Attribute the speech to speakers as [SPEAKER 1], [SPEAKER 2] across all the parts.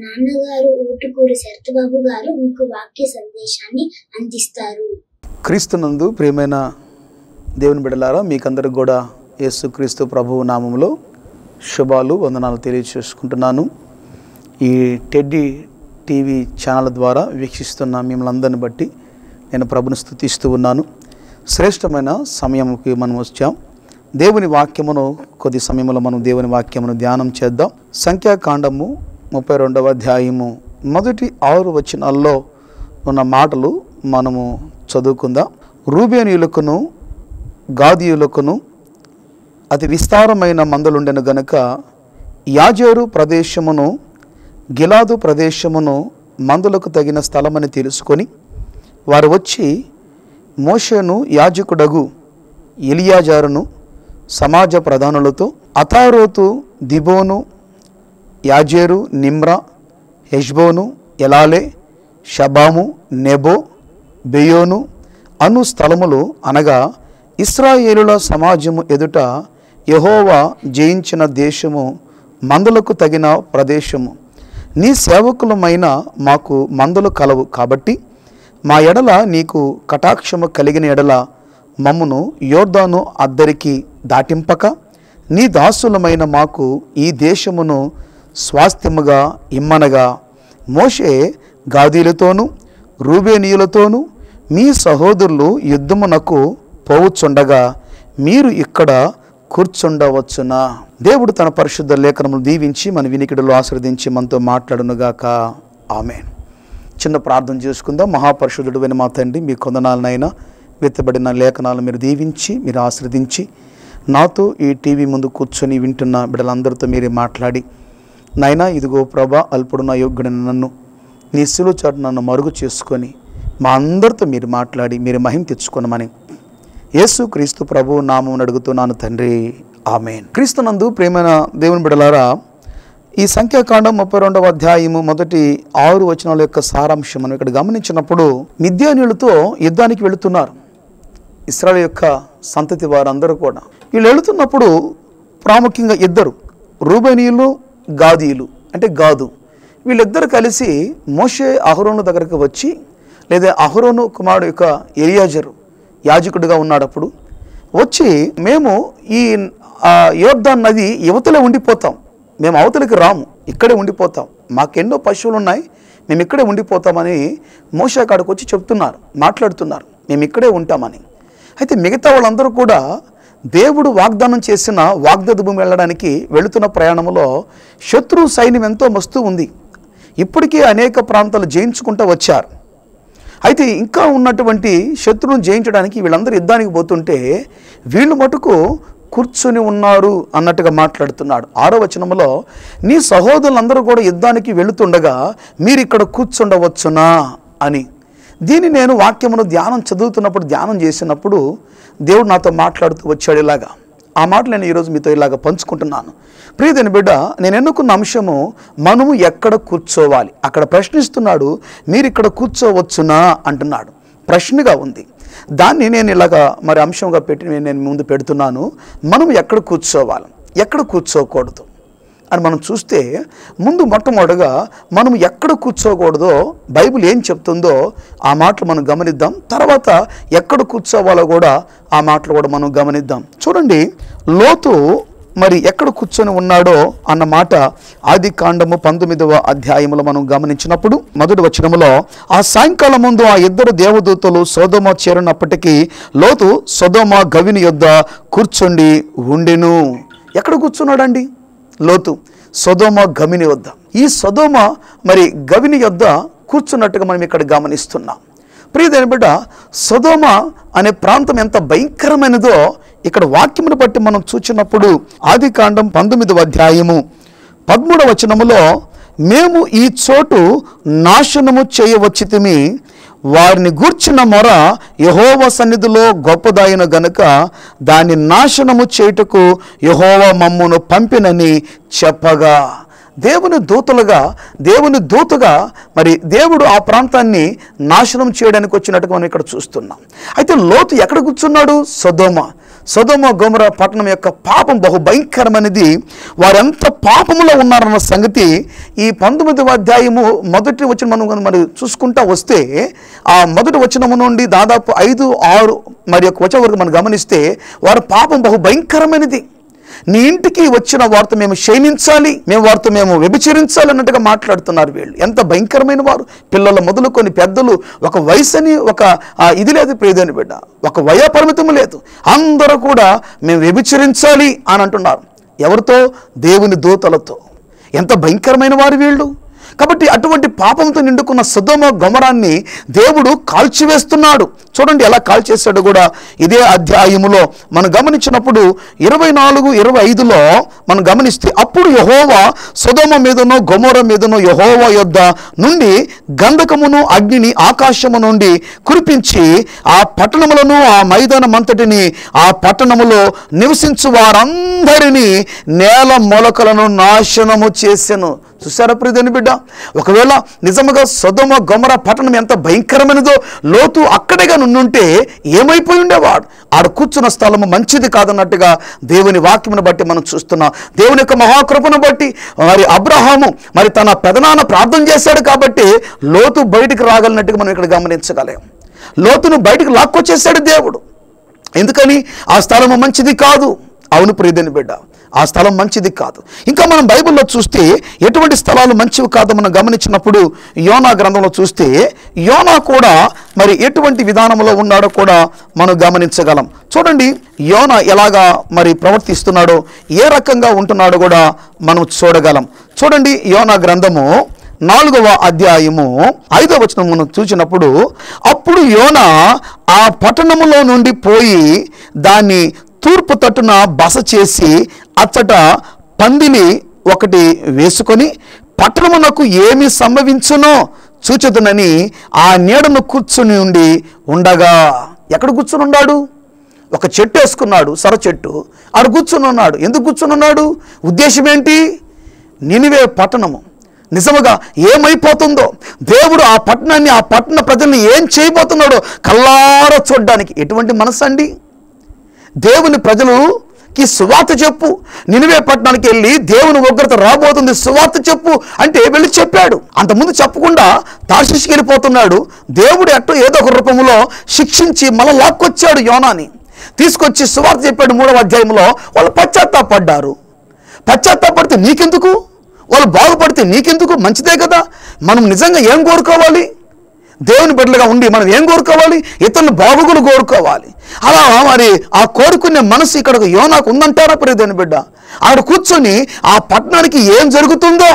[SPEAKER 1] నాన్నగారు ఊటుకూరి శరత్బాబు గారు మీకు వాక్య సందేశాన్ని అందిస్తారు
[SPEAKER 2] క్రీస్తునందు ప్రియమైన దేవుని బిడలారా మీకందరికి కూడా యేసుక్రీస్తు ప్రభువు నామములో శుభాలు వందనాలు తెలియచేసుకుంటున్నాను ఈ టెడ్డీ టీవీ ఛానల్ ద్వారా వీక్షిస్తున్న మిమ్మల్ని అందరిని బట్టి నేను ప్రభుని స్థుతిస్తూ ఉన్నాను శ్రేష్టమైన సమయంకి మనం వచ్చాం దేవుని వాక్యమును కొద్ది సమయంలో మనం దేవుని వాక్యమును ధ్యానం చేద్దాం సంఖ్యాకాండము ముప్పై రెండవ అధ్యాయము మొదటి ఆరు వచనాల్లో ఉన్న మాటలు మనము చదువుకుందాం రూబేనియులకును గాదియులకును అతి విస్తారమైన మందలుండెను గనుక యాజేరు ప్రదేశమును గిలాదు ప్రదేశమును మందులకు తగిన స్థలమని తెలుసుకొని వారు వచ్చి మోషేను యాజకుడగు ఎలియాజారును సమాజ ప్రధానులతో అతారోతు దిబోను యాజేరు నిమ్రా హెష్బోను ఎలాలే షబాము నెబో బెయోను అను స్థలములు అనగా ఇస్రాయేలుల సమాజము ఎదుట యహోవా జయించిన దేశము మందులకు తగిన ప్రదేశము నీ సేవకులమైన మాకు మందులు కలవు కాబట్టి మా ఎడల నీకు కటాక్షము కలిగిన ఎడల మమ్మును యోర్దాను అద్దరికి దాటింపక నీ దాసులమైన మాకు ఈ దేశమును స్వాస్థ్యముగా ఇమ్మనగా మోషే గాదీలతోనూ రూబేనీయులతోనూ మీ సహోదరులు యుద్ధమునకు పోవుచుండగా మీరు ఇక్కడ కూర్చుండవచ్చునా దేవుడు తన పరిశుద్ధ లేఖనములు దీవించి మన వినికిడిలో ఆశ్రదించి మనతో మాట్లాడునుగాక ఆమె చిన్న ప్రార్థన చేసుకుందాం మహాపరిశుద్ధుడు విని మా తండ్రి మీ కొందనాలనైనా వెత్తబడిన లేఖనాలు మీరు దీవించి మీరు ఆశ్రదించి నాతో ఈ టీవీ ముందు కూర్చొని వింటున్న బిడ్డలందరితో మీరే మాట్లాడి నైనా ఇదిగో ప్రభా అల్పుడు నా యోగ్యుడైన నన్ను నీ సిలువ చాటు నన్ను మరుగు చేసుకొని మా అందరితో మీరు మాట్లాడి మీరు మహిమ తెచ్చుకొనమని యేసు క్రీస్తు ప్రభు నామం అడుగుతున్నాను తండ్రి ఆమెన్ క్రీస్తునందు ప్రేమైన దేవుని బిడలారా ఈ సంఖ్యాకాండం ముప్పై రెండవ అధ్యాయము మొదటి ఆరు వచనాల యొక్క సారాంశం మనం ఇక్కడ గమనించినప్పుడు మిద్యానీయులతో యుద్ధానికి వెళుతున్నారు ఇస్రాయల్ యొక్క సంతతి వారందరూ కూడా వీళ్ళు వెళుతున్నప్పుడు ప్రాముఖ్యంగా ఇద్దరు రూబనీయులు గాదీయులు అంటే గాదు వీళ్ళిద్దరు కలిసి మోషే అహరోను దగ్గరకు వచ్చి లేదా అహరోను కుమారుడు యొక్క ఎలియాజరు యాజకుడిగా ఉన్నాడు అప్పుడు వచ్చి మేము ఈ ఆ, యోర్దాన్ నది యువతలే ఉండిపోతాం మేము అవతలికి రాము ఇక్కడే ఉండిపోతాం మాకెన్నో పశువులు ఉన్నాయి మేము ఇక్కడే ఉండిపోతామని మోషే కాడికి వచ్చి చెప్తున్నారు మాట్లాడుతున్నారు మేము ఇక్కడే ఉంటామని అయితే మిగతా వాళ్ళందరూ కూడా దేవుడు వాగ్దానం చేసిన వాగ్దత్త భూమి వెళ్ళడానికి వెళుతున్న ప్రయాణంలో శత్రు సైన్యం ఎంతో మస్తు ఉంది ఇప్పటికీ అనేక ప్రాంతాలు జయించుకుంటూ వచ్చారు అయితే ఇంకా ఉన్నటువంటి శత్రువును జయించడానికి వీళ్ళందరూ యుద్ధానికి పోతుంటే వీళ్ళు మటుకు కూర్చొని ఉన్నారు అన్నట్టుగా మాట్లాడుతున్నాడు ఆరో వచనంలో నీ సహోదరులందరూ కూడా యుద్ధానికి వెళుతుండగా మీరు ఇక్కడ కూర్చుండవచ్చునా అని దీన్ని నేను వాక్యమును ధ్యానం చదువుతున్నప్పుడు ధ్యానం చేసినప్పుడు దేవుడు నాతో మాట్లాడుతూ వచ్చాడు ఇలాగా ఆ మాటలు నేను ఈరోజు మీతో ఇలాగ పంచుకుంటున్నాను ప్రియదని బిడ్డ నేను ఎన్నుకున్న అంశము మనము ఎక్కడ కూర్చోవాలి అక్కడ ప్రశ్నిస్తున్నాడు మీరు ఇక్కడ కూర్చోవచ్చునా అంటున్నాడు ప్రశ్నగా ఉంది దాన్ని నేను ఇలాగ మరి అంశంగా పెట్టి నేను నేను ముందు పెడుతున్నాను మనం ఎక్కడ కూర్చోవాలి ఎక్కడ కూర్చోకూడదు అని మనం చూస్తే ముందు మొట్టమొదటిగా మనం ఎక్కడ కూర్చోకూడదో బైబిల్ ఏం చెప్తుందో ఆ మాటలు మనం గమనిద్దాం తర్వాత ఎక్కడ కూర్చోవాలో కూడా ఆ మాటలు కూడా మనం గమనిద్దాం చూడండి లోతు మరి ఎక్కడ కూర్చొని ఉన్నాడో అన్న మాట ఆది కాండము పంతొమ్మిదవ అధ్యాయములో మనం గమనించినప్పుడు మొదటి వచనములో ఆ సాయంకాలం ముందు ఆ ఇద్దరు దేవదూతలు సోదోమ చేరినప్పటికీ లోతు సొదోమ గవిని యొద్ద కూర్చొని ఉండెను ఎక్కడ కూర్చున్నాడండి లోతు సొదోమ గమిని వద్ద ఈ సొదోమ మరి గవిని యొద్ద కూర్చున్నట్టుగా మనం ఇక్కడ గమనిస్తున్నాం ప్రియమైన బిడ్డ సొదోమ అనే ప్రాంతం ఎంత భయంకరమైనదో ఇక్కడ వాక్యమును బట్టి మనం చూచినప్పుడు ఆది కాండం పంతొమ్మిదవ అధ్యాయము పదమూడవ వచనములో మేము ఈ చోటు నాశనము చేయవచ్చితిమి వారిని గూర్చిన మొర యహోవ సన్నిధిలో గొప్పదాయిన గనుక దాన్ని నాశనము చేయుటకు యహోవ మమ్మును పంపినని చెప్పగా దేవుని దూతలుగా దేవుని దూతగా మరి దేవుడు ఆ ప్రాంతాన్ని నాశనం చేయడానికి వచ్చినట్టుగా మనం ఇక్కడ చూస్తున్నాం అయితే లోతు ఎక్కడ కూర్చున్నాడు సొదోమ సొదోమ గోమర పట్టణం యొక్క పాపం బహు భయంకరమైనది వారెంత పాపములో ఉన్నారన్న సంగతి ఈ పంతొమ్మిదవ అధ్యాయము మొదటి వచ్చిన మనం కనుక మరి చూసుకుంటా వస్తే ఆ మొదటి వచనము నుండి దాదాపు ఐదు ఆరు మరి యొక్క వచనం వరకు మనం గమనిస్తే వారి పాపం బహు భయంకరమైనది నీ ఇంటికి వచ్చిన వారితో మేము క్షమించాలి మేము వారితో మేము వ్యభిచరించాలి అన్నట్టుగా మాట్లాడుతున్నారు వీళ్ళు ఎంత భయంకరమైన వారు పిల్లల మొదలుకొని పెద్దలు ఒక వయసు అని ఒక ఆ, ఇది లేదు ప్రియదని బిడ్డ ఒక వయోపరిమితం లేదు అందరూ కూడా మేము వ్యభిచరించాలి అని అంటున్నారు ఎవరితో దేవుని దూతలతో ఎంత భయంకరమైన వారు వీళ్ళు కాబట్టి అటువంటి పాపంతో నిండుకున్న సుధమ గమరాన్ని దేవుడు కాల్చివేస్తున్నాడు చూడండి ఎలా కాల్చేశాడు కూడా ఇదే అధ్యాయములో మనం గమనించినప్పుడు ఇరవై నాలుగు ఇరవై ఐదులో మనం గమనిస్తే అప్పుడు యహోవా సుధమ మీదనో గొమోర మీదనో యహోవా యొద్ద నుండి గంధకమును అగ్నిని ఆకాశము నుండి కురిపించి ఆ పట్టణములను ఆ మైదానమంతటిని ఆ పట్టణములో నివసించు వారందరినీ నేల మొలకలను నాశనము చేసెను చూసారా ప్రియదని బిడ్డ ఒకవేళ నిజముగా సొదమ గొమర పట్టణం ఎంత భయంకరమైనదో లోతు అక్కడేగా నుండుంటే ఏమైపోయి ఉండేవాడు ఆడ కూర్చున్న స్థలము మంచిది కాదన్నట్టుగా దేవుని వాక్యమును బట్టి మనం చూస్తున్నాం దేవుని యొక్క మహాకృపను బట్టి మరి అబ్రహాము మరి తన పెదనాన్న ప్రార్థన చేశాడు కాబట్టి లోతు బయటికి రాగలిగినట్టుగా మనం ఇక్కడ గమనించగలం లోతును బయటికి లాక్కొచ్చేసాడు దేవుడు ఎందుకని ఆ స్థలము మంచిది కాదు అవును ప్రియదని బిడ్డ ఆ స్థలం మంచిది కాదు ఇంకా మనం బైబిల్లో చూస్తే ఎటువంటి స్థలాలు మంచివి కాదో మనం గమనించినప్పుడు యోనా గ్రంథంలో చూస్తే యోనా కూడా మరి ఎటువంటి విధానంలో ఉన్నాడో కూడా మనం గమనించగలం చూడండి యోనా ఎలాగా మరి ప్రవర్తిస్తున్నాడో ఏ రకంగా ఉంటున్నాడో కూడా మనం చూడగలం చూడండి యోనా గ్రంథము నాలుగవ అధ్యాయము ఐదవ వచనం మనం చూసినప్పుడు అప్పుడు యోన ఆ పట్టణములో నుండి పోయి దాన్ని తూర్పు తట్టున బస చేసి అచ్చట పందిని ఒకటి వేసుకొని పట్టణమునకు ఏమి సంభవించునో చూచుదునని ఆ నీడను కూర్చుని ఉండి ఉండగా ఎక్కడ కూర్చుని ఉన్నాడు ఒక చెట్టు వేసుకున్నాడు సర చెట్టు ఆడు కూర్చుని ఉన్నాడు ఎందుకు కూర్చుని ఉన్నాడు ఉద్దేశం ఏంటి నినివే పట్టణము నిజముగా ఏమైపోతుందో దేవుడు ఆ పట్టణాన్ని ఆ పట్టణ ప్రజల్ని ఏం చేయబోతున్నాడో కల్లారా చూడడానికి ఎటువంటి మనసు అండి దేవుని ప్రజలుకి సువార్త చెప్పు నినివే పట్టణానికి వెళ్ళి దేవుని ఉగ్రత రాబోతుంది సువార్త చెప్పు అంటే వెళ్ళి చెప్పాడు అంతకుముందు చెప్పకుండా తార్షిష్కి వెళ్ళిపోతున్నాడు దేవుడు ఎట్టో ఏదో ఒక రూపంలో శిక్షించి మళ్ళీ లాక్కొచ్చాడు యోనాని తీసుకొచ్చి సువార్త చెప్పాడు మూడవ అధ్యాయంలో వాళ్ళు పశ్చాత్తాపడ్డారు పశ్చాత్తాపడితే నీకెందుకు వాళ్ళు బాగుపడితే నీకెందుకు మంచిదే కదా మనం నిజంగా ఏం కోరుకోవాలి దేవుని బిడ్డలుగా ఉండి మనం ఏం కోరుకోవాలి ఇతరులు బాగుగులు కోరుకోవాలి అలా మరి ఆ కోరుకునే మనసు ఇక్కడ యోనాకు ఉందంటారా ప్రియదేని బిడ్డ ఆడ కూర్చొని ఆ పట్టణానికి ఏం జరుగుతుందో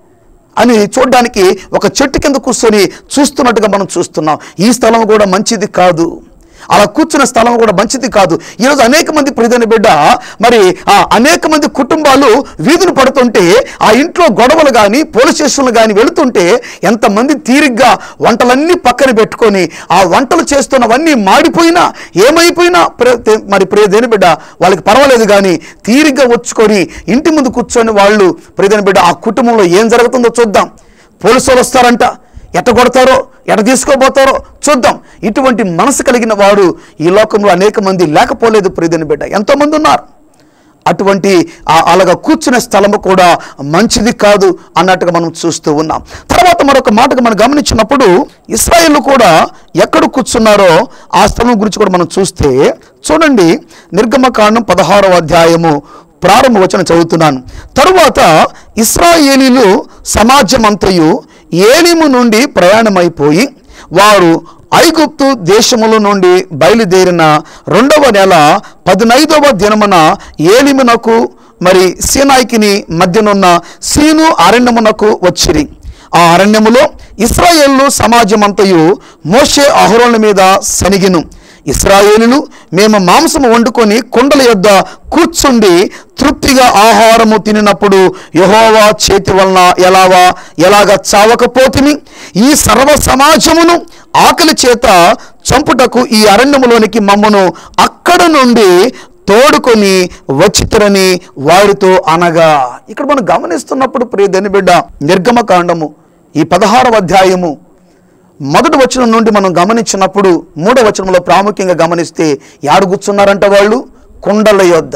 [SPEAKER 2] అని చూడడానికి ఒక చెట్టు కింద కూర్చొని చూస్తున్నట్టుగా మనం చూస్తున్నాం ఈ స్థలం కూడా మంచిది కాదు అలా కూర్చున్న స్థలం కూడా మంచిది కాదు ఈరోజు అనేక మంది ప్రియమైన బిడ్డ మరి ఆ అనేక మంది కుటుంబాలు వీధులు పడుతుంటే ఆ ఇంట్లో గొడవలు కానీ పోలీస్ స్టేషన్లు కానీ వెళుతుంటే ఎంతమంది తీరిగ్గా వంటలన్నీ పక్కన పెట్టుకొని ఆ వంటలు చేస్తున్నవన్నీ మాడిపోయినా ఏమైపోయినా ప్రే- తే- మరి ప్రియదేని బిడ్డ వాళ్ళకి పర్వాలేదు కానీ తీరిగ్గా వచ్చుకొని ఇంటి ముందు కూర్చొని వాళ్ళు ప్రియదేని బిడ్డ ఆ కుటుంబంలో ఏం జరుగుతుందో చూద్దాం పోలీసు వాళ్ళు వస్తారంట ఎట్ట కొడతారో ఎట తీసుకోబోతారో చూద్దాం ఇటువంటి మనసు కలిగిన వారు ఈ లోకంలో అనేక మంది లేకపోలేదు ప్రియదని బిడ్డ ఎంతోమంది ఉన్నారు అటువంటి ఆ- అలాగ కూర్చునే స్థలము కూడా మంచిది కాదు అన్నట్టుగా మనం చూస్తూ ఉన్నాం తర్వాత మరొక మాటకు మనం గమనించినప్పుడు ఇస్రాయేల్ కూడా ఎక్కడ కూర్చున్నారో ఆ స్థలం గురించి కూడా మనం చూస్తే చూడండి నిర్గమకాండం పదహారవ అధ్యాయము ప్రారంభ వచనం చదువుతున్నాను తరువాత ఇస్రాయేలీలు సమాజమంతయు ఏలిము నుండి ప్రయాణమైపోయి వారు ఐగుప్తు దేశముల నుండి బయలుదేరిన రెండవ నెల పదినైదవ దినమున ఏలిమునకు మరి సీనాయికిని మధ్యనున్న సీను అరణ్యమునకు వచ్చిరి ఆ అరణ్యములో ఇస్రాయేలు సమాజమంతయు మోషే అహరోల మీద సనిగిను ఇస్రాయేలులు మేము మాంసము వండుకొని కుండల యొద్ద కూర్చుండి తృప్తిగా ఆహారము తినినప్పుడు యహోవా చేతి వలన ఎలావా ఎలాగ చావకపోతిని ఈ సర్వ సమాజమును ఆకలి చేత చంపుటకు ఈ అరణ్యములోనికి మమ్మను అక్కడ నుండి తోడుకొని వచ్చితరని వారితో అనగా ఇక్కడ మనం గమనిస్తున్నప్పుడు ప్రియ దేని బిడ్డ నిర్గమకాండము ఈ పదహారవ అధ్యాయము మొదటి వచనం నుండి మనం గమనించినప్పుడు మూడవ వచనంలో ప్రాముఖ్యంగా గమనిస్తే యారు కూర్చున్నారంట వాళ్ళు కుండల యొద్ద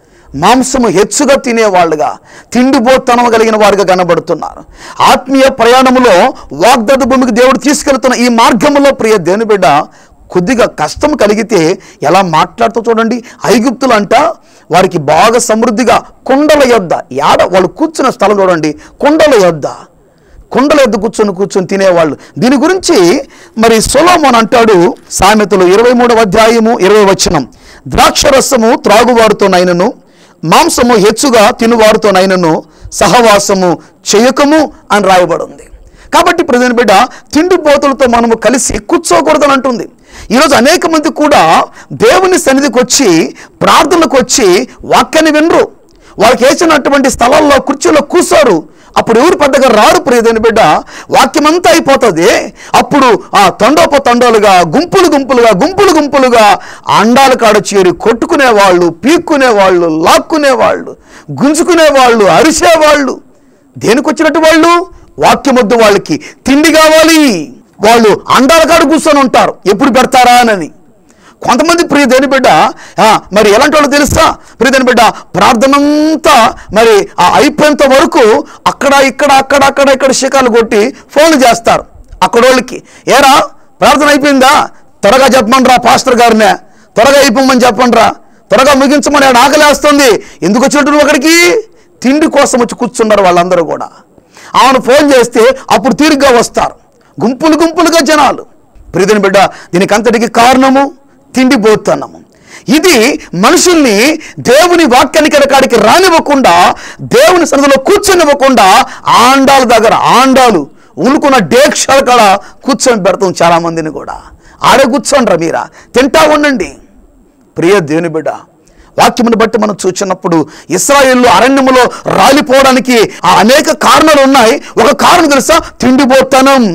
[SPEAKER 2] మాంసము హెచ్చుగా తినేవాళ్ళుగా తిండిపోతనం కలిగిన వారుగా కనబడుతున్నారు ఆత్మీయ ప్రయాణములో వాగ్దత్త భూమికి దేవుడు తీసుకెళ్తున్న ఈ మార్గంలో ప్రియ దేవుని బిడ్డ కొద్దిగా కష్టం కలిగితే ఎలా మాట్లాడుతూ చూడండి ఐగుప్తులు అంట వారికి బాగా సమృద్ధిగా కుండల యొద్ద యాడ వాళ్ళు కూర్చున్న స్థలం చూడండి కుండల యొద్ద కుండల ఎద్దు కూర్చొని కూర్చొని తినేవాళ్ళు దీని గురించి మరి సొలోమోన్ అంటాడు సామెతలు ఇరవై మూడవ అధ్యాయము ఇరవై వచనం ద్రాక్షరసము త్రాగువారితోనైనను మాంసము హెచ్చుగా తినువారితోనైనను సహవాసము చేయకము అని రాయబడి ఉంది కాబట్టి ప్రజల బిడ్డ తిండిపోతులతో మనము కలిసి కూర్చోకూడదని అంటుంది ఈరోజు అనేక మంది కూడా దేవుని సన్నిధికి వచ్చి ప్రార్థనలకు వచ్చి వాక్యాన్ని వినరు వాళ్ళకి వేసినటువంటి స్థలాల్లో కుర్చీలో కూర్చోరు అప్పుడు ఎవరు పెద్దగా రారు ప్రియదని బిడ్డ వాక్యమంతా అయిపోతుంది అప్పుడు ఆ తండోప తండోలుగా గుంపులు గుంపులుగా గుంపులు గుంపులుగా అండాల కాడ చేరి కొట్టుకునే వాళ్ళు పీక్కునే వాళ్ళు లాక్కునే వాళ్ళు గుంజుకునే వాళ్ళు అరిసేవాళ్ళు దేనికి వచ్చినట్టు వాళ్ళు వాక్యమొద్దు వాళ్ళకి తిండి కావాలి వాళ్ళు అండాల కాడ కూర్చొని ఉంటారు ఎప్పుడు పెడతారా అని కొంతమంది ప్రియ దేని బిడ్డ ఆ, మరి ఎలాంటి వాళ్ళు తెలుసా ప్రియ దేని బిడ్డ ప్రార్థనంతా మరి ఆ అయిపోయేంత వరకు అక్కడ ఇక్కడ అక్కడ అక్కడ ఇక్కడ శిఖాలు కొట్టి ఫోన్లు చేస్తారు అక్కడ వాళ్ళకి ఏరా ప్రార్థన అయిపోయిందా త్వరగా చెప్పమండ్రా పాస్టర్ గారినే త్వరగా అయిపోమని చెప్పండ్రా త్వరగా ముగించమని ఆడ ఆకలేస్తుంది ఎందుకు వచ్చినట్టు నువ్వు అక్కడికి తిండి కోసం వచ్చి కూర్చున్నారు వాళ్ళందరూ కూడా ఆమెను ఫోన్ చేస్తే అప్పుడు తీరిగ్గా వస్తారు గుంపులు గుంపులుగా జనాలు ప్రియదని బిడ్డ దీనికి అంతటికి కారణము తిండిపోతున్నాము ఇది మనుషుల్ని దేవుని వాక్యానికి కాడికి రానివ్వకుండా దేవుని సన్నిధిలో కూర్చొనివ్వకుండా ఆండాల దగ్గర ఆండాలు ఉనుకున్న డేక్షాల కాడ కూర్చొని పెడతాం చాలా మందిని కూడా ఆడే కూర్చోండ్రా మీరా తింటా ఉండండి ప్రియ దేవుని బిడ్డ వాక్యమును బట్టి మనం చూసినప్పుడు ఇస్రాయేళ్ళు అరణ్యములో రాలిపోవడానికి ఆ అనేక కారణాలు ఉన్నాయి ఒక కారణం తెలుసా తిండిపోతనం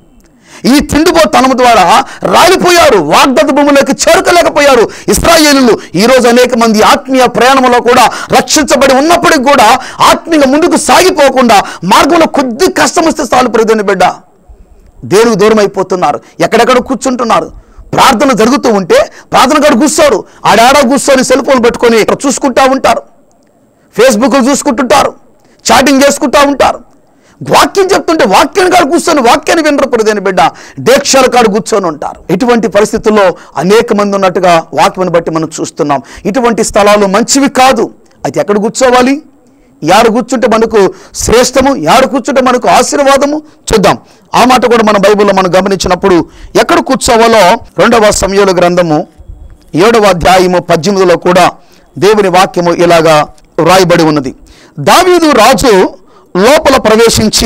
[SPEAKER 2] ఈ తిండిపోతనం ద్వారా రాలిపోయారు వాగ్దత్త భూములోకి చేరుకోలేకపోయారు ఇస్రాయేలు ఈ రోజు అనేక మంది ఆత్మీయ ప్రయాణంలో కూడా రక్షించబడి ఉన్నప్పటికి కూడా ఆత్మీయంగా ముందుకు సాగిపోకుండా మార్గంలో కొద్ది కష్టం వస్తే చాలు ప్రతిని బిడ్డ దేవునికి దూరం అయిపోతున్నారు ఎక్కడెక్కడ కూర్చుంటున్నారు ప్రార్థన జరుగుతూ ఉంటే ప్రార్థన కాడ కూర్చోరు ఆడాడ కూర్చొని సెల్ ఫోన్ పెట్టుకొని ఇక్కడ చూసుకుంటా ఉంటారు ఫేస్బుక్లో చూసుకుంటుంటారు చాటింగ్ చేసుకుంటా ఉంటారు వాక్యం చెప్తుంటే వాక్యాన్ని కాడ కూర్చొని వాక్యాన్ని వినరు ప్రదేని బిడ్డ డేక్షల కాడ కూర్చొని ఉంటారు ఇటువంటి పరిస్థితుల్లో అనేక మంది ఉన్నట్టుగా వాక్యాన్ని బట్టి మనం చూస్తున్నాం ఇటువంటి స్థలాలు మంచివి కాదు అయితే ఎక్కడ కూర్చోవాలి యారు కూర్చుంటే మనకు శ్రేష్టము యారు కూర్చుంటే మనకు ఆశీర్వాదము చూద్దాం ఆ మాట కూడా మన బైబిల్లో మనం గమనించినప్పుడు ఎక్కడ కూర్చోవాలో రెండవ సమయాల గ్రంథము ఏడవ అధ్యాయము పద్దెనిమిదిలో కూడా దేవుని వాక్యము ఇలాగా వ్రాయబడి ఉన్నది దావీదు రాజు లోపల ప్రవేశించి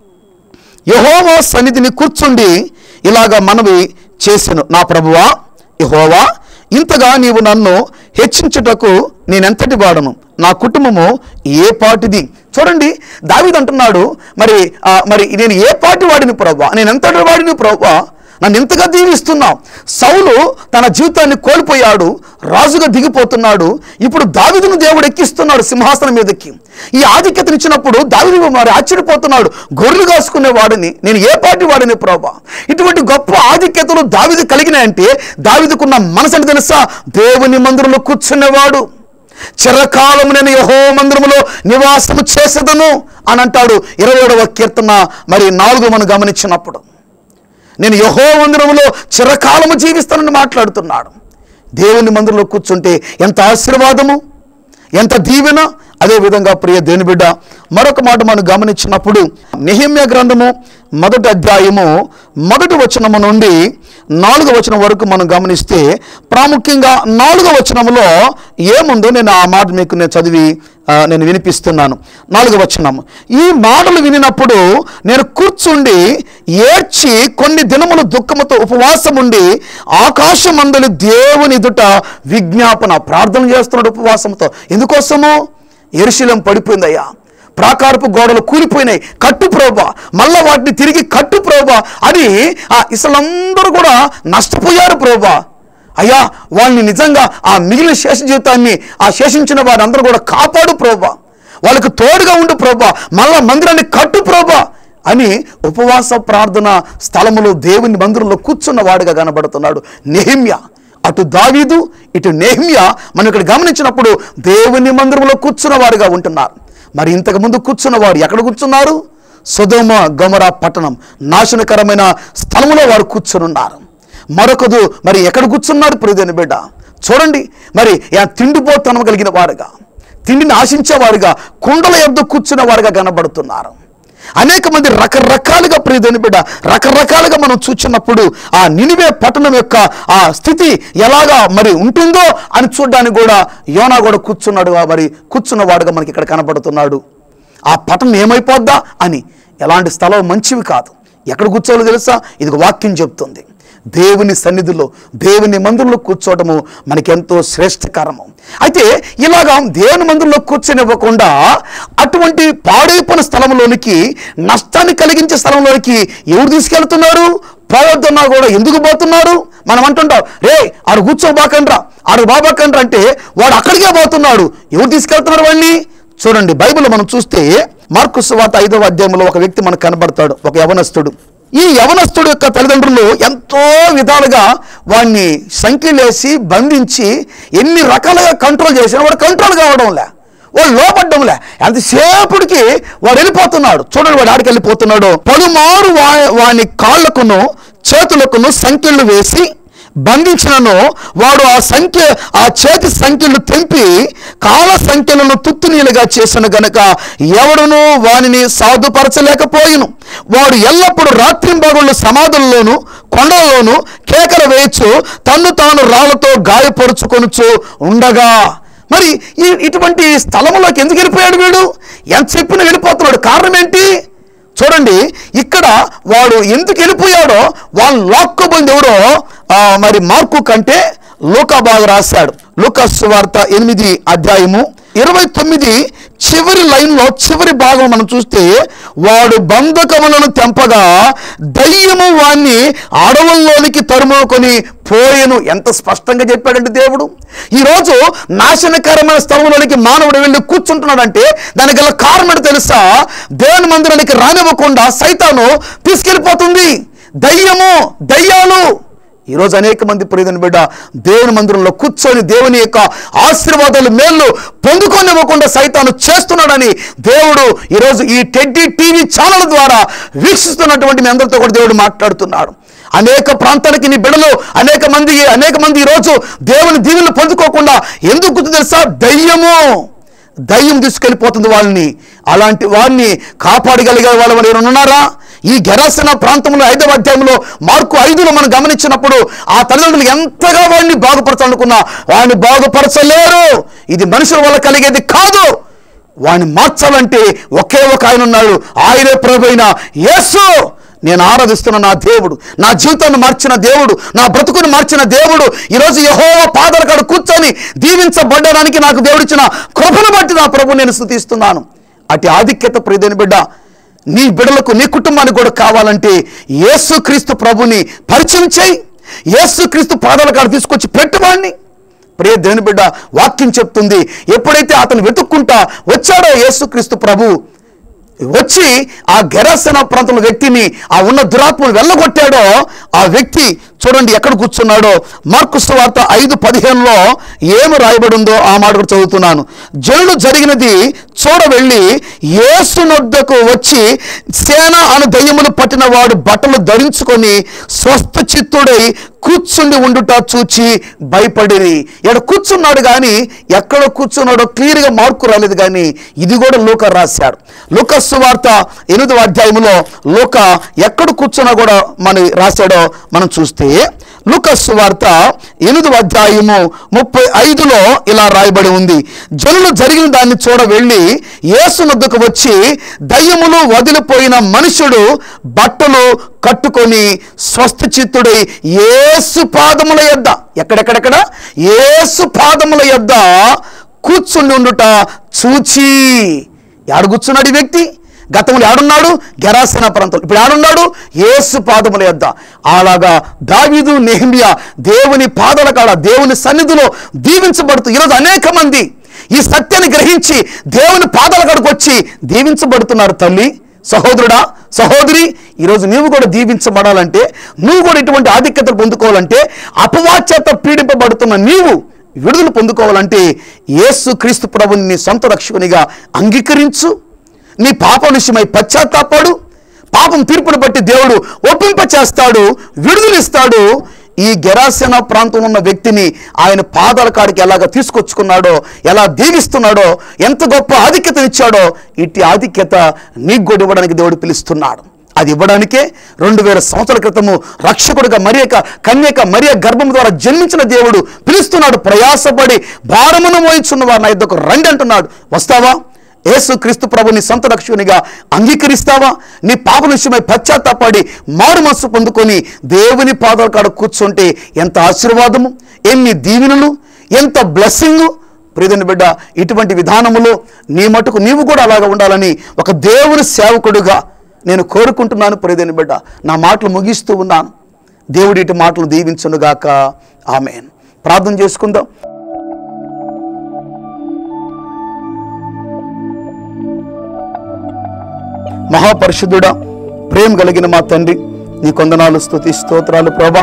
[SPEAKER 2] యహోవా సన్నిధిని కూర్చుండి ఇలాగ మనవి చేసెను నా ప్రభువా యహోవా ఇంతగా నీవు నన్ను హెచ్చించుటకు నేనెంతటి వాడను నా కుటుంబము ఏ పాటిది చూడండి దావీదు అంటున్నాడు మరి ఆ, మరి నేను ఏ పాటి వాడిని ప్రభా నేను ఎంతటి వాడిని ప్రభా నన్ను ఎంతగా దీవిస్తున్నావు సౌలు తన జీవితాన్ని కోల్పోయాడు రాజుగా దిగిపోతున్నాడు ఇప్పుడు దావిదును దేవుడు ఎక్కిస్తున్నాడు సింహాసనం మీదకి ఈ ఆధిక్యతను ఇచ్చినప్పుడు దావిదు మరి ఆశ్చర్యపోతున్నాడు గొర్రెలు కాసుకునే వాడిని నేను ఏ పాటి వాడిని ప్రభా ఇటువంటి గొప్ప ఆధిక్యతలు దావిది కలిగినాయంటే దావిదుకున్న మనసు అంటే తెలుసా దేవుని మందిరంలో కూర్చునేవాడు చిరకాలము నేను యహో మందిరములో నివాసము చేసేదను అని అంటాడు ఇరవై ఏడవ కీర్తన మరి నాలుగు మనం గమనించినప్పుడు నేను యహో మందిరంలో చిరకాలము జీవిస్తానని మాట్లాడుతున్నాడు దేవుని మందిరంలో కూర్చుంటే ఎంత ఆశీర్వాదము ఎంత దీవెన అదే విధంగా ప్రియ దేని బిడ్డ మరొక మాట మనం గమనించినప్పుడు నిహిమ్య గ్రంథము మొదటి అధ్యాయము మొదటి వచనము నుండి నాలుగో వచనం వరకు మనం గమనిస్తే ప్రాముఖ్యంగా నాలుగో వచనములో ఏముందో నేను ఆ మాట మీకు నేను చదివి ఆ, నేను వినిపిస్తున్నాను నాలుగో వచనం ఈ మాటలు వినినప్పుడు నేను కూర్చుండి ఏడ్చి కొన్ని దినములు దుఃఖముతో ఉపవాసం ఉండి ఆకాశమందులు దేవుని ఎదుట విజ్ఞాపన ప్రార్థన చేస్తున్నాడు ఉపవాసంతో ఎందుకోసము ఎరుశీలం పడిపోయిందయ్యా ప్రాకారపు గోడలు కూలిపోయినాయి కట్టు ప్రోబా మళ్ళా వాటిని తిరిగి కట్టు ప్రోబా అని ఆ ఇసలందరూ కూడా నష్టపోయారు ప్రోబా అయ్యా వాళ్ళని నిజంగా ఆ మిగిలిన శేష జీవితాన్ని ఆ శేషించిన వారందరూ కూడా కాపాడు ప్రభా వాళ్ళకు తోడుగా ఉండు ప్రభా మళ్ళా మందిరాన్ని కట్టు ప్రభా అని ఉపవాస ప్రార్థన స్థలములో దేవుని మందిరంలో కూర్చున్న వాడుగా కనబడుతున్నాడు నెహిమ్య అటు దావీదు ఇటు నెహిమ్య మనం ఇక్కడ గమనించినప్పుడు దేవుని మందిరంలో కూర్చున్న వారుగా ఉంటున్నారు మరి ఇంతకుముందు కూర్చున్న వారు ఎక్కడ కూర్చున్నారు సుధమ గమర పట్టణం నాశనకరమైన స్థలంలో వారు కూర్చుని ఉన్నారు మరొకదు మరి ఎక్కడ కూర్చున్నాడు ప్రియదేని బిడ్డ చూడండి మరి ఆ తిండిపోతనం కలిగిన వారుగా తిండిని ఆశించేవారుగా కుండల యొద్ద కూర్చున్న వారుగా కనబడుతున్నారు అనేక మంది రకరకాలుగా ప్రియదేని బిడ్డ రకరకాలుగా మనం చూచినప్పుడు ఆ నినివే పట్టణం యొక్క ఆ స్థితి ఎలాగా మరి ఉంటుందో అని చూడడానికి కూడా యోనా కూడా కూర్చున్నాడు మరి కూర్చున్నవాడుగా మనకి ఇక్కడ కనబడుతున్నాడు ఆ పట్టణం ఏమైపోద్దా అని ఎలాంటి స్థలం మంచివి కాదు ఎక్కడ కూర్చోవాలో తెలుసా ఇది వాక్యం చెప్తుంది దేవుని సన్నిధిలో దేవుని మందిరంలో కూర్చోవటము మనకెంతో శ్రేష్టకరము అయితే ఇలాగా దేవుని మందిరంలో కూర్చొనివ్వకుండా అటువంటి పాడైపోయిన స్థలంలోనికి నష్టాన్ని కలిగించే స్థలంలోనికి ఎవరు తీసుకెళ్తున్నారు పోవద్దన్నా కూడా ఎందుకు పోతున్నారు మనం అంటుంటాం రే ఆడు కూర్చోబాకండ్రా ఆడు బాబాకండ్రా అంటే వాడు అక్కడికే పోతున్నాడు ఎవరు తీసుకెళ్తున్నారు వాడిని చూడండి బైబిల్ మనం చూస్తే మార్కు సువార్త ఐదవ అధ్యాయంలో ఒక వ్యక్తి మనకు కనబడతాడు ఒక యవనస్తుడు ఈ యవనస్తుడు యొక్క తల్లిదండ్రులు ఎంతో విధాలుగా వాడిని సంఖ్యలేసి బంధించి ఎన్ని రకాలుగా కంట్రోల్ చేసినా వాడు కంట్రోల్ కావడంలే వాడు లోపడ్డంలే ఎంతసేపటికి వాడు వెళ్ళిపోతున్నాడు చూడండి వాడు ఆడికి వెళ్ళిపోతున్నాడు పలుమారు వా వాని కాళ్ళకును చేతులకును సంఖ్యలు వేసి బంధించినను వాడు ఆ సంఖ్య ఆ చేతి సంఖ్యలు తెంపి కాల సంఖ్యలను తుత్తునీలుగా చేసిన గనుక ఎవడును వానిని సాధుపరచలేకపోయిను వాడు ఎల్లప్పుడూ రాత్రింబగళ్ళు సమాధుల్లోను కొండల్లోను కేకలు వేయచ్చు తన్ను తాను రాళ్లతో గాయపరుచుకొనుచు ఉండగా మరి ఈ ఇటువంటి స్థలంలోకి ఎందుకు వెళ్ళిపోయాడు వీడు ఎంత చెప్పినా వెళ్ళిపోతున్నాడు కారణం ఏంటి చూడండి ఇక్కడ వాడు ఎందుకు వెళ్ళిపోయాడో వాళ్ళు లాక్కోబోయింది ఎవరో ఆ, మరి మార్కు కంటే లూకా బాగా రాశాడు లూకాస్ వార్త ఎనిమిది అధ్యాయము ఇరవై తొమ్మిది చివరి లైన్లో చివరి భాగం మనం చూస్తే వాడు బంధకములను తెంపగా దయ్యము వాణ్ణి అడవుల్లోనికి తరుముకొని పోయెను ఎంత స్పష్టంగా చెప్పాడంటే దేవుడు ఈరోజు నాశనకరమైన స్థలంలోనికి మానవుడు వెళ్ళి కూర్చుంటున్నాడంటే దానికి గల కారణం ఏంటో తెలుసా దేవుని మందిరానికి రానివ్వకుండా సైతాను తీసుకెళ్ళిపోతుంది దయ్యము దయ్యాలు ఈరోజు అనేక మంది ప్రియదని బిడ్డ దేవుని మందిరంలో కూర్చొని దేవుని యొక్క ఆశీర్వాదాలు మేళ్ళు పొందుకోనివ్వకుండా సైతాను చేస్తున్నాడని దేవుడు ఈరోజు ఈ టెడ్డీ టీవీ ఛానల్ ద్వారా వీక్షిస్తున్నటువంటి మీ అందరితో కూడా దేవుడు మాట్లాడుతున్నాడు అనేక ప్రాంతానికి నీ బిడలు అనేక మంది అనేక మంది ఈరోజు దేవుని దీవెనలు పొందుకోకుండా ఎందుకు గుర్తు తెలుసా దయ్యము దయ్యం తీసుకెళ్ళిపోతుంది వాళ్ళని అలాంటి వారిని కాపాడగలిగే వాళ్ళు మరి ఎవరైనా ఉన్నారా ఈ గెరాసన ప్రాంతంలో ఐదవ అధ్యాయంలో మార్కు ఐదులో మనం గమనించినప్పుడు ఆ తల్లిదండ్రులు ఎంతగా వాడిని బాగుపరచాలనుకున్నా వాడిని బాగుపరచలేరు ఇది మనుషుల వల్ల కలిగేది కాదు వాడిని మార్చాలంటే ఒకే ఒక ఆయన ఉన్నాడు ఆయనే ప్రభైన యేసు నేను ఆరాధిస్తున్న నా దేవుడు నా జీవితాన్ని మార్చిన దేవుడు నా బ్రతుకుని మార్చిన దేవుడు ఈరోజు యహో పాదల కాడ కూర్చొని దీవించబడ్డడానికి నాకు దేవుడిచ్చిన కృపను బట్టి నా ప్రభు నేను స్థుతిస్తున్నాను అటు ఆధిక్యత ప్రియదని బిడ్డ నీ బిడ్డలకు నీ కుటుంబానికి కూడా కావాలంటే యేసుక్రీస్తు ప్రభుని పరిచయం చేయి యేసుక్రీస్తు పాదాల కాడ తీసుకొచ్చి పెట్టువాడిని ప్రియ దేవుని బిడ్డ వాక్యం చెప్తుంది ఎప్పుడైతే అతను వెతుక్కుంటా వచ్చాడో యేసుక్రీస్తు ప్రభు వచ్చి ఆ గెరాసన ప్రాంతంలో వ్యక్తిని ఆ ఉన్న దురాత్మను వెళ్ళగొట్టాడో ఆ వ్యక్తి చూడండి ఎక్కడ కూర్చున్నాడో మార్కు వార్త ఐదు పదిహేనులో ఏమి రాయబడి ఉందో ఆ మాట కూడా చదువుతున్నాను జనులు జరిగినది చూడ వెళ్ళి యేసునొద్దకు వచ్చి సేన అను దయ్యములు పట్టిన వాడు బట్టలు ధరించుకొని స్వస్థ చిత్తుడై కూర్చుండి ఉండుట చూచి భయపడిరి ఇక్కడ కూర్చున్నాడు కానీ ఎక్కడ కూర్చున్నాడో క్లియర్గా మార్కు రాలేదు కానీ ఇది కూడా లూక రాశాడు లూక సువార్త ఎనిమిదవ అధ్యాయంలో లూక ఎక్కడ కూర్చున్నా కూడా మన రాశాడో మనం చూస్తే లూకస్ వార్త ఎనిమిదవ అధ్యాయము ముప్పై ఐదులో ఇలా రాయబడి ఉంది జనులు జరిగిన దాన్ని చూడ వెళ్ళి యేసునొద్దకు వచ్చి దయ్యములు వదిలిపోయిన మనుషుడు బట్టలు కట్టుకొని స్వస్థ చిత్తుడై యేసు పాదముల యొద్ద ఎక్కడెక్కడెక్కడ యేసు పాదముల యొద్ద కూర్చుని ఉండుట చూచి ఎక్కడ కూర్చున్నాడు ఈ వ్యక్తి గతంలో ఆడున్నాడు గెరాసేన ప్రాంతం ఇప్పుడు ఆడున్నాడు యేసు పాదముల యొద్ద అలాగా దావీదు నెహ్మియా దేవుని పాదల కాడ దేవుని సన్నిధిలో దీవించబడుతూ ఈరోజు అనేక మంది ఈ సత్యాన్ని గ్రహించి దేవుని పాదాల కాడకు వచ్చి దీవించబడుతున్నారు తల్లి సహోదరుడా సహోదరి ఈరోజు నీవు కూడా దీవించబడాలంటే నువ్వు కూడా ఇటువంటి ఆధిక్యతలు పొందుకోవాలంటే అపవాచ్యత పీడింపబడుతున్న నీవు విడుదల పొందుకోవాలంటే యేసు క్రీస్తు ప్రభుని నీ సొంత రక్షకునిగా అంగీకరించు నీ పాప విషయమై పశ్చాత్తాపడు పాపం తీర్పును బట్టి దేవుడు ఒప్పింప చేస్తాడు విడుదలిస్తాడు ఈ గెరాసెన ప్రాంతంలో ఉన్న వ్యక్తిని ఆయన పాదాల కాడికి ఎలాగ తీసుకొచ్చుకున్నాడో ఎలా దీవిస్తున్నాడో ఎంత గొప్ప ఆధిక్యతనిచ్చాడో ఇట్టి ఆధిక్యత నీకు కూడా ఇవ్వడానికి దేవుడు పిలుస్తున్నాడు అది ఇవ్వడానికే రెండు వేల సంవత్సరాల క్రితము రక్షకుడిగా మరియక కన్యక మరియ గర్భం ద్వారా జన్మించిన దేవుడు పిలుస్తున్నాడు ప్రయాసపడి భారమును మోయించున్న వారు నా ఇద్దరు రండి అంటున్నాడు వస్తావా యేసు క్రీస్తు ప్రభుని సొంత రక్షకునిగా అంగీకరిస్తావా నీ పాప విషయమై పశ్చాత్తాపడి మారు మనసు పొందుకొని దేవుని పాదాల కాడ కూర్చుంటే ఎంత ఆశీర్వాదము ఎన్ని దీవెనలు ఎంత బ్లెస్సింగ్ ప్రియదని బిడ్డ ఇటువంటి విధానములో నీ మటుకు నీవు కూడా అలాగా ఉండాలని ఒక దేవుని సేవకుడుగా నేను కోరుకుంటున్నాను ప్రియదని బిడ్డ నా మాటలు ముగిస్తూ ఉన్నాను దేవుడి ఇటు మాటలు దీవించునుగాక ఆమెన్ ప్రార్థన చేసుకుందాం మహాపరిశుద్ధుడా ప్రేమ కలిగిన మా తండ్రి నీ కొందనాలు స్తుతి స్తోత్రాలు ప్రభా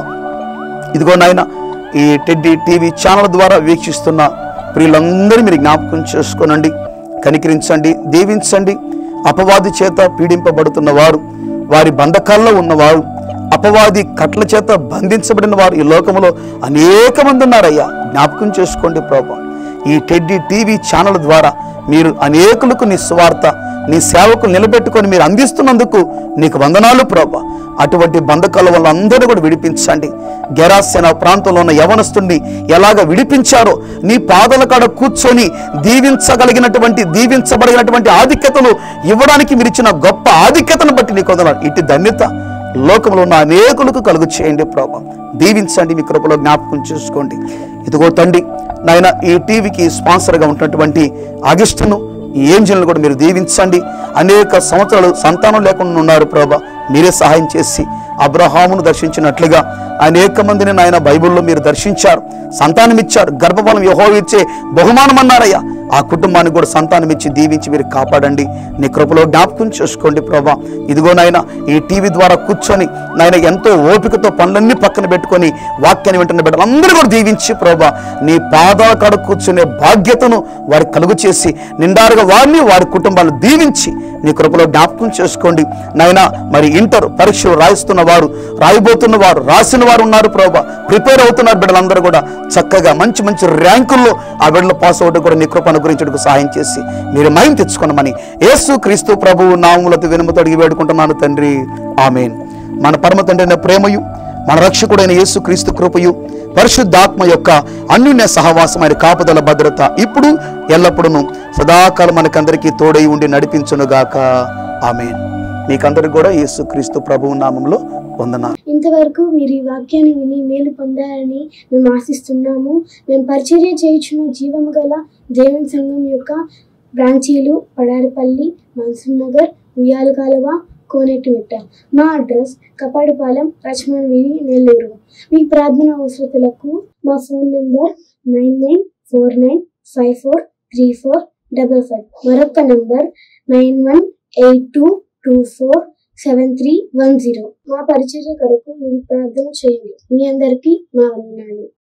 [SPEAKER 2] ఇదిగో నాయన ఈ టెడ్డీ టీవీ ఛానల్ ద్వారా వీక్షిస్తున్న ప్రియులందరూ మీరు జ్ఞాపకం చేసుకోనండి కనికరించండి దీవించండి అపవాది చేత పీడింపబడుతున్న వారు వారి బంధకాల్లో ఉన్నవారు అపవాది కట్ల చేత బంధించబడిన వారు ఈ లోకంలో అనేక మంది ఉన్నారయ్యా జ్ఞాపకం చేసుకోండి ప్రభా ఈ టెడ్డీ టీవీ ఛానల్ ద్వారా మీరు అనేకులకు నీ స్వార్థ నీ సేవకు నిలబెట్టుకొని మీరు అందిస్తున్నందుకు నీకు వందనాలు ప్రభా అటువంటి బంధకాల వల్ల అందరూ కూడా విడిపించండి గెరాసేన ప్రాంతంలో ఉన్న యవనస్తుడిని ఎలాగ విడిపించారో నీ పాదల కాడ కూర్చొని దీవించగలిగినటువంటి దీవించబడినటువంటి ఆధిక్యతలు ఇవ్వడానికి మీరు ఇచ్చిన గొప్ప ఆధిక్యతను బట్టి నీకు వందనాలు ఇటు ధన్యత లోకంలో ఉన్న అనేకులకు కలుగు చేయండి ప్రభా దీవించండి మీ కృపలో జ్ఞాపకం చేసుకోండి ఇదిగో తండ్రి నాయన ఈ టీవీకి స్పాన్సర్గా ఉన్నటువంటి అగిస్టును ఈ ఏంజల్ని కూడా మీరు దీవించండి అనేక సంవత్సరాలు సంతానం లేకుండా ఉన్నారు ప్రభా మీరే సహాయం చేసి అబ్రహామును దర్శించినట్లుగా అనేక మందిని నాయన బైబిల్లో మీరు దర్శించారు సంతానం ఇచ్చారు గర్భఫలం యహో ఇచ్చే బహుమానం అన్నారయ్యా ఆ కుటుంబానికి కూడా సంతానం ఇచ్చి దీవించి మీరు కాపాడండి నీ కృపలో జ్ఞాపకం చేసుకోండి ప్రభా ఇదిగో నాయన ఈ టీవీ ద్వారా కూర్చొని నాయన ఎంతో ఓపికతో పనులన్నీ పక్కన పెట్టుకొని వాక్యాన్ని వింటున్న బిడ్డలు అందరూ కూడా దీవించి ప్రభా నీ పాదాల కాడ కూర్చునే బాధ్యతను వారి కలుగు చేసి నిండారుగా వారిని వారి కుటుంబాలను దీవించి నీ కృపలో జ్ఞాపకం చేసుకోండి నాయన మరి ఇంటర్ పరీక్షలు రాయిస్తున్న వారు రాయబోతున్న వారు రాసిన వారు ఉన్నారు ప్రభా ప్రిపేర్ అవుతున్నారు బిడ్డలందరూ కూడా చక్కగా మంచి మంచి ర్యాంకుల్లో ఆ బిడ్డలు పాస్ అవ్వడం కూడా నీ కృప అనుగ్రహించడానికి సహాయం చేసి మీరు మైం తెచ్చుకున్నామని యేసు క్రీస్తు ప్రభువు నామములతో వెనుమతో అడిగి వేడుకుంటున్నాను తండ్రి ఆమెన్ మన పరమ తండ్రి అయిన ప్రేమయు మన రక్షకుడైన యేసు క్రీస్తు కృపయు పరిశుద్ధాత్మ యొక్క అన్యున్య సహవాసమైన కాపుదల భద్రత ఇప్పుడు ఎల్లప్పుడూ సదాకాలం మనకందరికీ తోడై ఉండి నడిపించునుగాక ఆమెన్ మీకందరికి కూడా యేసు క్రీస్తు ప్రభువు నామంలో వందనాలు
[SPEAKER 1] ఇంతవరకు మీరు ఈ వాక్యాన్ని విని మేలు పొందారని మేము ఆశిస్తున్నాము మేము పరిచర్య చేయించిన జీవము గల దేవుని సంఘం యొక్క బ్రాంచీలు పడారిపల్లి మన్సూర్ నగర్ ఉయ్యాల కాలువ కోనేటిమిట్ట మా అడ్రస్ కపాడిపాలెం లక్ష్మణ్ వీధి నెల్లూరు మీ ప్రార్థన అవసరతలకు మా phone number nine nine four nine five four three four double five మరొక number nine one eight two two four seven three one zero మా పరిచర్య కొరకు మీరు ప్రార్థన చేయండి మీ అందరికీ మా వందనాలు